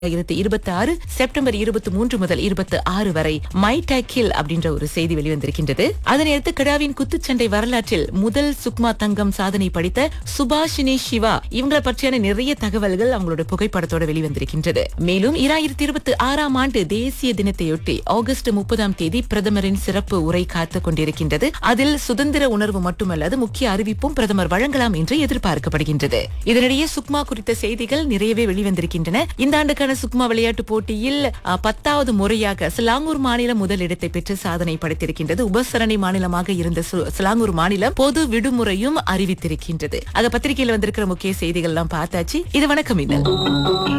ஆயிரத்தி இருபத்தி ஆறு செப்டம்பர் இருபத்தி மூன்று முதல் இருபத்தி ஆறு வரை மை டேக்கில் அப்படின்ற ஒரு செய்தி வெளிவந்திருக்கின்றது அதனை அடுத்து கடாவின் குத்துச்சண்டை வரலாற்றில் முதல் சுக்மா தங்கம் சாதனை படித்த சுபாஷினி சிவா இவங்களை பற்றியான நிறைய தகவல்கள் அவங்களோட புகைப்படத்தோட வெளிவந்திருக்கின்றது மேலும் இராயிரத்தி இருபத்தி ஆறாம் ஆண்டு தேசிய தினத்தையொட்டி ஆகஸ்ட் முப்பதாம் தேதி பிரதமரின் சிறப்பு உரை காத்துக் கொண்டிருக்கின்றது அதில் சுதந்திர உணர்வு மட்டுமல்லாது முக்கிய அறிவிப்பும் பிரதமர் வழங்கலாம் என்று எதிர்பார்க்கப்படுகின்றது இதனிடையே சுக்மா குறித்த செய்திகள் நிறையவே வெளிவந்திருக்கின்றன இந்த ஆண்டுக்கான சுக்மா விளையாட்டு போட்டியில் அஹ், பத்தாவது முறையாக சிலாங்கூர் மாநிலம் முதலிடத்தை பெற்று சாதனை படைத்திருக்கின்றது உபசரணை மாநிலமாக இருந்த சு- சிலாங்கூர் மாநிலம் பொது விடுமுறையும் அறிவித்திருக்கின்றது ஆக பத்திரிகையில் வந்திருக்கிற முக்கிய செய்திகள் எல்லாம் பார்த்தாச்சு இது வணக்கம் இன்னல்